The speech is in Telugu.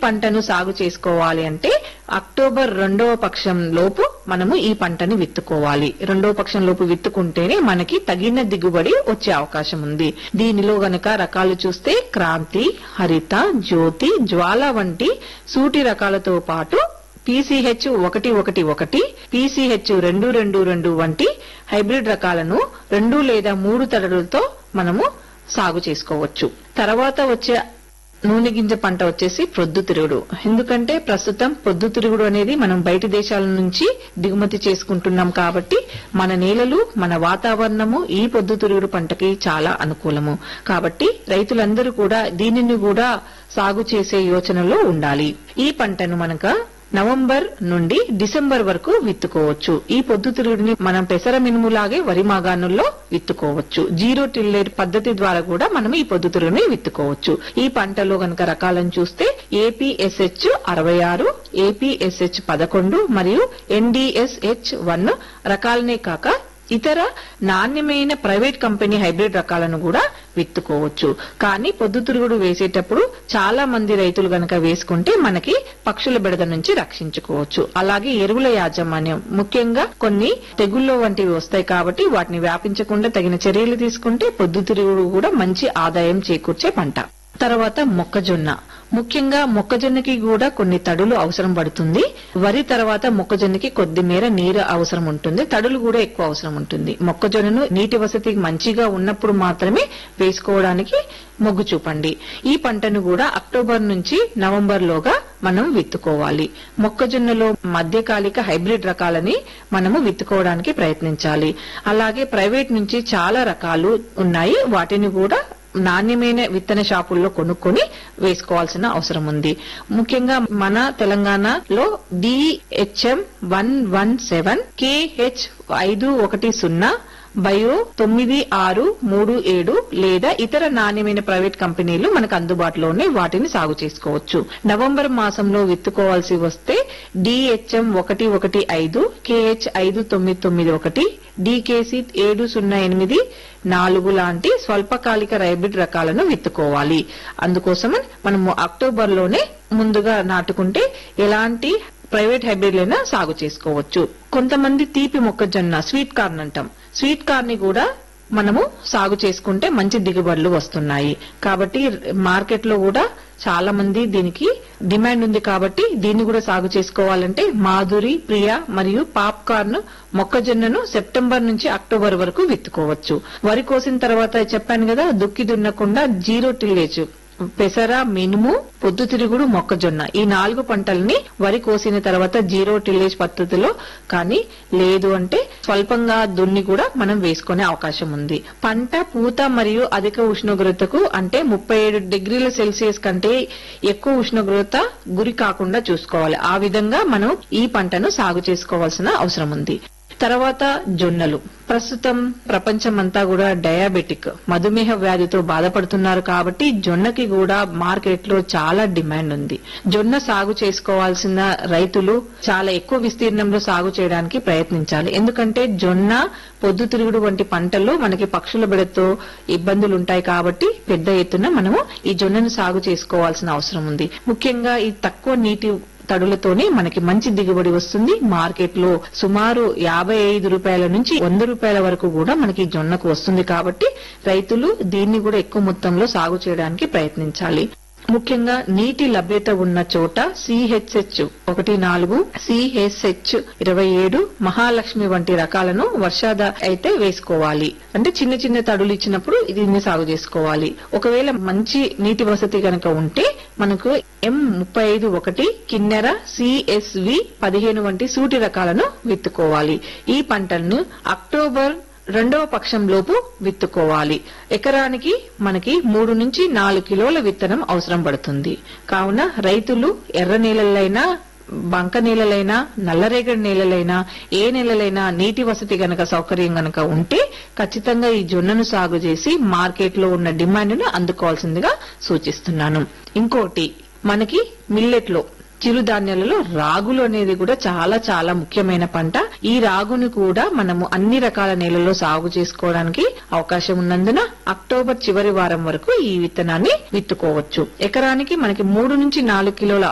పంటను సాగు చేసుకోవాలి అంటే అక్టోబర్ రెండవ పక్షం లోపు మనము ఈ పంటని విత్తుకోవాలి రెండవ పక్షం లోపు విత్తుకుంటేనే మనకి తగిన దిగుబడి వచ్చే అవకాశం ఉంది దీనిలో గనక రకాలు చూస్తే క్రాంతి హరిత జ్యోతి జ్వాల వంటి సూటి రకాలతో పాటు పీసీహెచ్ ఒకటి ఒకటి ఒకటి పీసీహెచ్ రెండు రెండు రెండు వంటి హైబ్రిడ్ రకాలను రెండు లేదా మూడు తడలతో మనము సాగు చేసుకోవచ్చు తర్వాత వచ్చే నూనె గింజ పంట వచ్చేసి ప్రొద్దుతిరుగుడు ఎందుకంటే ప్రస్తుతం ప్రొద్దుతిరుగుడు అనేది మనం బయటి దేశాల నుంచి దిగుమతి చేసుకుంటున్నాం కాబట్టి మన నేలలు మన వాతావరణము ఈ పొద్దుతిరుగుడు పంటకి చాలా అనుకూలము కాబట్టి రైతులందరూ కూడా దీనిని కూడా సాగు చేసే యోచనలో ఉండాలి ఈ పంటను మనక నవంబర్ నుండి డిసెంబర్ వరకు విత్తుకోవచ్చు ఈ పొద్దుతిరుగుడిని మనం పెసర మినుములాగే వరి మాగాణుల్లో విత్తుకోవచ్చు జీరో టిల్లేర్ పద్ధతి ద్వారా కూడా మనం ఈ పొద్దుతిరుగుని విత్తుకోవచ్చు ఈ పంటలో గనక రకాలను చూస్తే ఏపీఎస్హెచ్ అరవై ఆరు ఏపీఎస్హెచ్ పదకొండు మరియు ఎన్డీఎస్హెచ్ వన్ రకాలనే కాక ఇతర నాణ్యమైన ప్రైవేట్ కంపెనీ హైబ్రిడ్ రకాలను కూడా విత్తుకోవచ్చు కానీ పొద్దుతిరుగుడు వేసేటప్పుడు చాలా మంది రైతులు గనక వేసుకుంటే మనకి పక్షుల బెడద నుంచి రక్షించుకోవచ్చు అలాగే ఎరువుల యాజమాన్యం ముఖ్యంగా కొన్ని తెగుళ్ళ వంటివి వస్తాయి కాబట్టి వాటిని వ్యాపించకుండా తగిన చర్యలు తీసుకుంటే పొద్దుతిరుగుడు కూడా మంచి ఆదాయం చేకూర్చే పంట తర్వాత మొక్కజొన్న ముఖ్యంగా మొక్కజొన్నకి కూడా కొన్ని తడులు అవసరం పడుతుంది వరి తర్వాత మొక్కజొన్నకి కొద్ది మేర నీరు అవసరం ఉంటుంది తడులు కూడా ఎక్కువ అవసరం ఉంటుంది మొక్కజొన్నను నీటి వసతి మంచిగా ఉన్నప్పుడు మాత్రమే వేసుకోవడానికి మొగ్గు చూపండి ఈ పంటను కూడా అక్టోబర్ నుంచి నవంబర్ లోగా మనం విత్తుకోవాలి మొక్కజొన్నలో మధ్యకాలిక హైబ్రిడ్ రకాలని మనము విత్తుకోవడానికి ప్రయత్నించాలి అలాగే ప్రైవేట్ నుంచి చాలా రకాలు ఉన్నాయి వాటిని కూడా నాణ్యమైన విత్తన షాపుల్లో కొనుక్కొని వేసుకోవాల్సిన అవసరం ఉంది ముఖ్యంగా మన తెలంగాణలో DHM one one seven KH ఐదు ఒకటి సున్నా బయో తొమ్మిది ఆరు మూడు ఏడు లేదా ఇతర నాణ్యమైన ప్రైవేట్ కంపెనీలు మనకు అందుబాటులో ఉన్నాయి వాటిని సాగు చేసుకోవచ్చు నవంబర్ మాసంలో విత్తుకోవాల్సి వస్తే డిహెచ్ఎం ఒకటి ఒకటి ఐదు కేహెచ్ ఐదు తొమ్మిది తొమ్మిది ఒకటి డికేసి ఏడు సున్నా ఎనిమిది నాలుగు లాంటి స్వల్పకాలిక హైబ్రిడ్ రకాలను విత్తుకోవాలి అందుకోసం మనము అక్టోబర్ లోనే ముందుగా నాటుకుంటే ఎలాంటి ప్రైవేట్ హైబ్రిడ్లైనా సాగు చేసుకోవచ్చు కొంతమంది తీపి మొక్కజొన్న స్వీట్ కార్న్ అంటాం స్వీట్ కార్న్ ని కూడా మనము సాగు చేసుకుంటే మంచి దిగుబడులు వస్తున్నాయి కాబట్టి మార్కెట్ లో కూడా చాలా మంది దీనికి డిమాండ్ ఉంది కాబట్టి దీన్ని కూడా సాగు చేసుకోవాలంటే మాధురి ప్రియ మరియు పాప్కార్న్ మొక్కజొన్నను సెప్టెంబర్ నుంచి అక్టోబర్ వరకు విత్తుకోవచ్చు వరి కోసిన తర్వాత చెప్పాను కదా దుక్కి దున్నకుండా జీరో టిల్లేజ్ పెసర మినుము పొద్దుతిరుగుడు మొక్కజొన్న ఈ నాలుగు పంటల్ని వరి కోసిన తర్వాత జీరో టిల్లేజ్ పద్ధతిలో కానీ లేదు అంటే స్వల్పంగా దున్ని కూడా మనం వేసుకునే అవకాశం ఉంది పంట పూత మరియు అధిక ఉష్ణోగ్రతకు అంటే ముప్పై ఏడు డిగ్రీల సెల్సియస్ కంటే ఎక్కువ ఉష్ణోగ్రత గురి కాకుండా చూసుకోవాలి ఆ విధంగా మనం ఈ పంటను సాగు చేసుకోవాల్సిన అవసరం ఉంది తర్వాత జొన్నలు ప్రస్తుతం ప్రపంచమంతా కూడా డయాబెటిక్ మధుమేహ వ్యాధితో బాధపడుతున్నారు కాబట్టి జొన్నకి కూడా మార్కెట్ లో చాలా డిమాండ్ ఉంది జొన్న సాగు చేసుకోవాల్సిన రైతులు చాలా ఎక్కువ విస్తీర్ణంలో సాగు చేయడానికి ప్రయత్నించాలి ఎందుకంటే జొన్న పొద్దుతిరుగుడు వంటి పంటల్లో మనకి పక్షుల బెడతో ఇబ్బందులు ఉంటాయి కాబట్టి పెద్ద ఎత్తున మనము ఈ జొన్నను సాగు చేసుకోవాల్సిన అవసరం ఉంది ముఖ్యంగా ఈ తక్కువ నీటి తడులతోనే మనకి మంచి దిగుబడి వస్తుంది మార్కెట్ లో సుమారు యాభై ఐదు రూపాయల నుంచి వంద రూపాయల వరకు కూడా మనకి జొన్నకు వస్తుంది కాబట్టి రైతులు దీన్ని కూడా ఎక్కువ మొత్తంలో సాగు చేయడానికి ప్రయత్నించాలి ముఖ్యంగా నీటి లభ్యత ఉన్న చోట సిహెచ్హెచ్ ఒకటి నాలుగు సిహెచ్హెచ్ ఇరవై ఏడు మహాలక్ష్మి వంటి రకాలను వర్షాద అయితే వేసుకోవాలి అంటే చిన్న చిన్న తడులు ఇచ్చినప్పుడు దీన్ని సాగు చేసుకోవాలి ఒకవేళ మంచి నీటి వసతి కనుక ఉంటే మనకు ఎం ముప్పై ఐదు ఒకటి కిన్నెర సిఎస్వి పదిహేను వంటి సూటి రకాలను విత్తుకోవాలి ఈ పంటలను అక్టోబర్ రెండవ పక్షంలోపు విత్తుకోవాలి ఎకరానికి మనకి మూడు నుంచి నాలుగు కిలోల విత్తనం అవసరం పడుతుంది కావున రైతులు ఎర్ర నీళ్ళలైనా బంక నీళ్ళలైనా నల్లరేగడి నీళ్ళలైనా ఏ నెలలైనా నీటి వసతి గనక సౌకర్యం గనక ఉంటే ఖచ్చితంగా ఈ జొన్నను సాగు చేసి మార్కెట్ లో ఉన్న డిమాండ్ ను అందుకోవాల్సిందిగా సూచిస్తున్నాను ఇంకోటి మనకి మిల్లెట్ లో చిరుధాన్యాలలో రాగులు అనేది కూడా చాలా చాలా ముఖ్యమైన పంట ఈ రాగును కూడా మనము అన్ని రకాల నేలల్లో సాగు చేసుకోవడానికి అవకాశం ఉన్నందున అక్టోబర్ చివరి వారం వరకు ఈ విత్తనాన్ని విత్తుకోవచ్చు ఎకరానికి మనకి మూడు నుంచి నాలుగు కిలోల